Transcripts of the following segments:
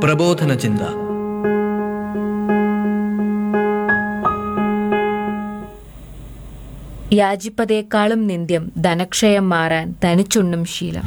പ്രബോധന ചിന്ത യാചിപ്പതേക്കാളും നിന്ദ്യം ധനക്ഷയം മാറാൻ തനിച്ചുണ്ണും ശീലം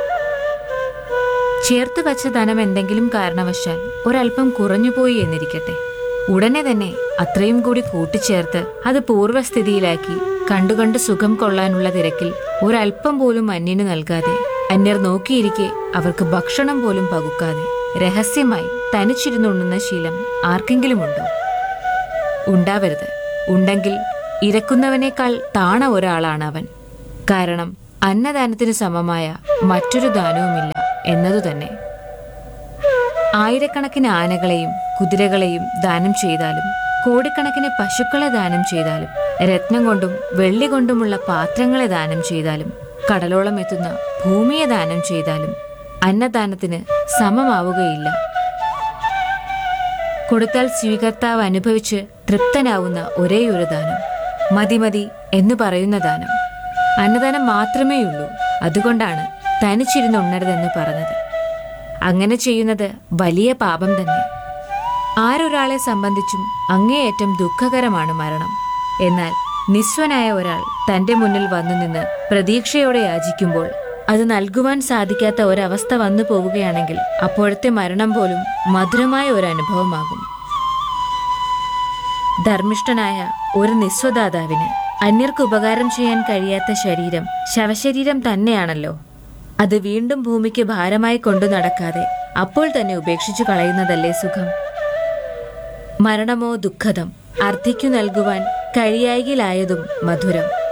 ചേർത്ത് വച്ച ധനം എന്തെങ്കിലും കാരണവശാൽ ഒരല്പം കുറഞ്ഞുപോയി എന്നിരിക്കട്ടെ ഉടനെ തന്നെ അത്രയും കൂടി കൂട്ടിച്ചേർത്ത് അത് പൂർവ്വസ്ഥിതിയിലാക്കി കണ്ടുകണ്ട് സുഖം കൊള്ളാനുള്ള തിരക്കിൽ ഒരല്പം പോലും അന്യന് നൽകാതെ അന്യർ നോക്കിയിരിക്കെ അവർക്ക് ഭക്ഷണം പോലും പകുക്കാതെ രഹസ്യമായി തനിച്ചിരുന്നുണ്ണുന്ന ശീലം ആർക്കെങ്കിലുമുണ്ടോ ഉണ്ടാവരുത് ഉണ്ടെങ്കിൽ ഇരക്കുന്നവനേക്കാൾ താണ ഒരാളാണ് അവൻ കാരണം അന്നദാനത്തിന് സമമായ മറ്റൊരു ദാനവുമില്ല എന്നതു തന്നെ ആയിരക്കണക്കിന് ആനകളെയും കുതിരകളെയും ദാനം ചെയ്താലും കോടിക്കണക്കിന് പശുക്കളെ ദാനം ചെയ്താലും രത്നം കൊണ്ടും വെള്ളി കൊണ്ടുമുള്ള പാത്രങ്ങളെ ദാനം ചെയ്താലും കടലോളം എത്തുന്ന ഭൂമിയെ ദാനം ചെയ്താലും അന്നദാനത്തിന് സമമാവുകയില്ല കൊടുത്താൽ സ്വീകർത്താവ് അനുഭവിച്ച് തൃപ്തനാവുന്ന ഒരേയൊരു ദാനം മതി മതി എന്ന് പറയുന്ന ദാനം അന്നദാനം മാത്രമേയുള്ളൂ അതുകൊണ്ടാണ് തനിച്ചിരുന്ന് ഉണ്ണരുതെന്ന് പറഞ്ഞത് അങ്ങനെ ചെയ്യുന്നത് വലിയ പാപം തന്നെ ആരൊരാളെ സംബന്ധിച്ചും അങ്ങേയറ്റം ദുഃഖകരമാണ് മരണം എന്നാൽ നിസ്വനായ ഒരാൾ തന്റെ മുന്നിൽ വന്നു നിന്ന് പ്രതീക്ഷയോടെ യാചിക്കുമ്പോൾ അത് നൽകുവാൻ സാധിക്കാത്ത ഒരവസ്ഥ വന്നു പോവുകയാണെങ്കിൽ അപ്പോഴത്തെ മരണം പോലും മധുരമായ ഒരു അനുഭവമാകും ധർമ്മിഷ്ഠനായ ഒരു നിസ്വദാതാവിന് അന്യർക്ക് ഉപകാരം ചെയ്യാൻ കഴിയാത്ത ശരീരം ശവശരീരം തന്നെയാണല്ലോ അത് വീണ്ടും ഭൂമിക്ക് ഭാരമായി കൊണ്ടു നടക്കാതെ അപ്പോൾ തന്നെ ഉപേക്ഷിച്ചു കളയുന്നതല്ലേ സുഖം മരണമോ ദുഃഖതം അർത്ഥിക്കു നൽകുവാൻ കഴിയായികലായതും മധുരം